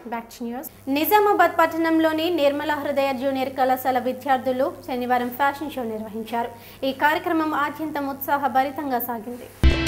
Back to news Nizamabad పట్టణంలోని నిర్మల హృదయ junior కళాశాల విద్యార్థులు శనివారం ఫ్యాషన్ షో నిర్వహించారు ఈ కార్యక్రమం ఆద్యంతం ఉత్సాహభరితంగా సాగింది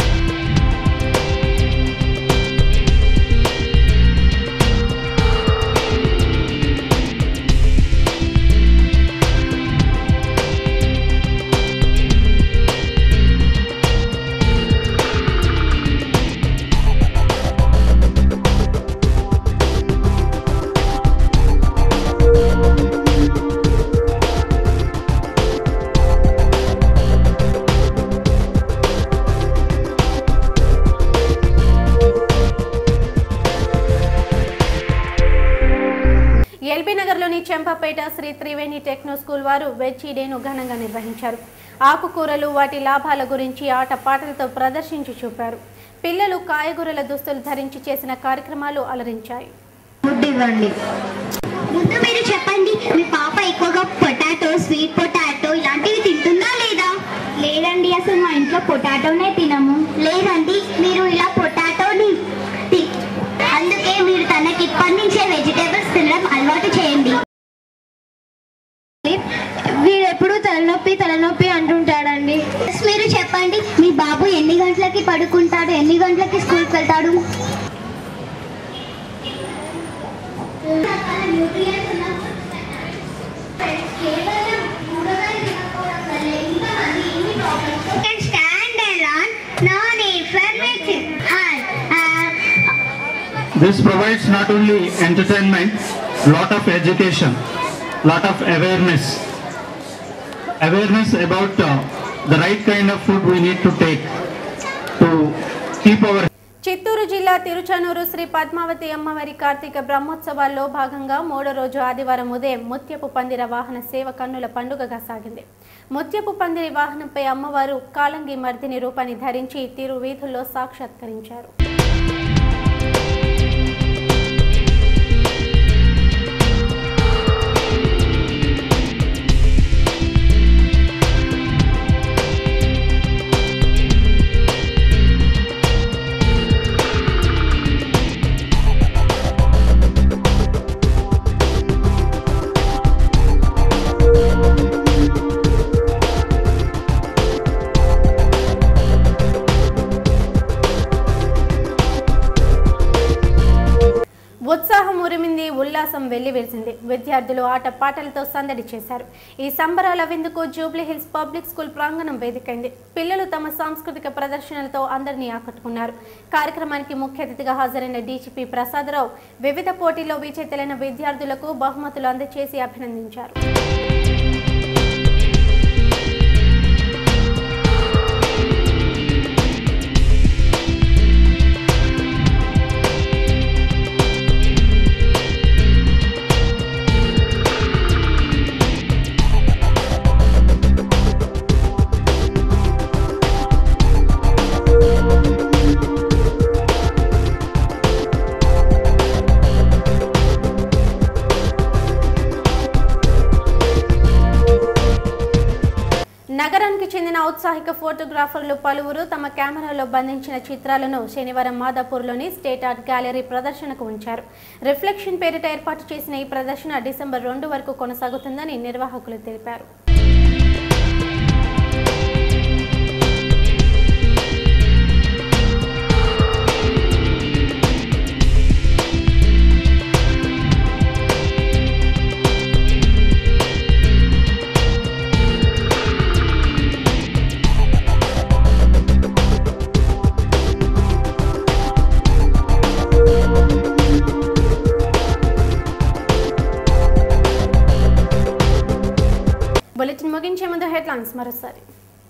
ఎల్బీ నగర్లోని చెంపపేట శ్రీ త్రివేణి టెక్నో స్కూల్ వారు వెజ్ డేను ఘనంగా నిర్వహించారు ఆకుకూరలు వాటి లాభాల గురించి ఆట పాటలతో ప్రదర్శించి చూపారు పిల్లలు కాయగూరల దుస్తులు ధరించి చేసిన కార్యక్రమాలు అలరించాయి ఫుడ్ ఇవ్వండి ముందు మీరు చెప్పండి మీ పాప ఎక్కువగా పొటాటో స్వీట్ పొటాటో ఇలాంటివి తింటుందా లేదా లేదండి అసలు మా ఇంట్లో పొటాటోనే తినము లేదండి మీరు ఇలా పొటాటోని తి- అందుకే మీరు తనకి ఇప్పటి నుంచే వెజిటేబుల్స్ తినడం అలవాటు చేయండి వీడు ఎప్పుడు తలనొప్పి తలనొప్పి అంటుంటాడండి మీరు చెప్పండి మీ బాబు ఎన్ని గంటలకి పడుకుంటాడు ఎన్ని గంటలకి స్కూల్కి వెళ్తాడు can stand alone, no need for mixing. And, uh, This provides not only entertainment, lot of education, lot of awareness. Awareness about uh, the right kind of food we need to take to keep our Chittoor జిల్లా తిరుచానూరు శ్రీ పద్మావతి అమ్మవారి కార్తీక బ్రహ్మోత్సవాల్లో భాగంగా మూడో రోజు ఆదివారం ఉదయం ముత్యపు పందిర వాహన సేవ కన్నుల పండుగగా సాగింది ముత్యపు పందిరి వాహనంపై అమ్మవారు కాలంగి మర్దిని రూపాన్ని ధరించి తిరు వీధుల్లో సాక్షాత్కరించారు ఉత్సాహం ఉరిమింది ఉల్లాసం వెల్లివిరిసింది విద్యార్థులు ఆట పాటలతో సందడి చేశారు ఈ సంబరాల విందుకు జూబ్లీ హిల్స్ పబ్లిక్ స్కూల్ ప్రాంగణం వేదికైంది పిల్లలు తమ సాంస్కృతిక ప్రదర్శనలతో అందరినీ ఆకట్టుకున్నారు కార్యక్రమానికి ముఖ్య అతిథిగా హాజరైన డీజీపీ ప్రసాదరావు వివిధ పోటీల్లో విజేతలైన విద్యార్థులకు బహుమతులు అందజేసి అభినందించారు నగరానికి చెందిన ఔత్సాహిక ఫోటోగ్రాఫర్లు పలువురు తమ కెమెరాలో బంధించిన చిత్రాలను శనివారం మాదాపూర్లోని స్టేట్ ఆర్ట్ గ్యాలరీ ప్రదర్శనకు ఉంచారు రిఫ్లెక్షన్ పేరిట ఏర్పాటు చేసిన ఈ ప్రదర్శన డిసెంబర్ రెండు వరకు కొనసాగుతుందని నిర్వాహకులు తెలిపారు బులెటిన్ ముగించే ముందు హెడ్లైన్స్ మరోసారి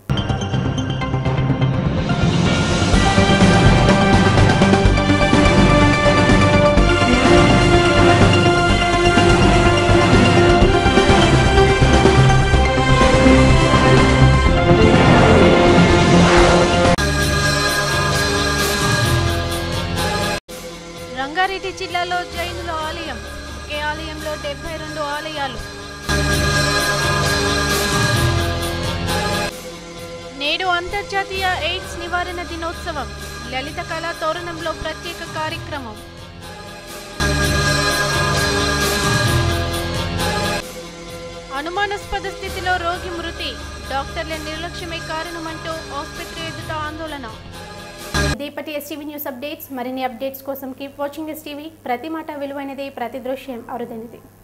రంగారెడ్డి జిల్లాలో జైనుల ఆలయం ఒకే ఆలయంలో డెబ్బై రెండు ఆలయాలు నేడు అంతర్జాతీయ ఎయిడ్స్ నివారణ దినోత్సవం లలిత కళా తోరణంలో ప్రత్యేక కార్యక్రమం అనుమానాస్పద స్థితిలో రోగి మృతి డాక్టర్ల నిర్లక్ష్యమే కారణమంటూ ఆసుపత్రి ఎదుట ఆందోళన దీపటి ఎస్టీవీ న్యూస్ అప్డేట్స్ మరిన్ని అప్డేట్స్ కోసం కీప్ వాచింగ్ ఎస్టీవీ ప్రతి మాట విలువైనది ప్రతి దృశ్యం అరుదైనది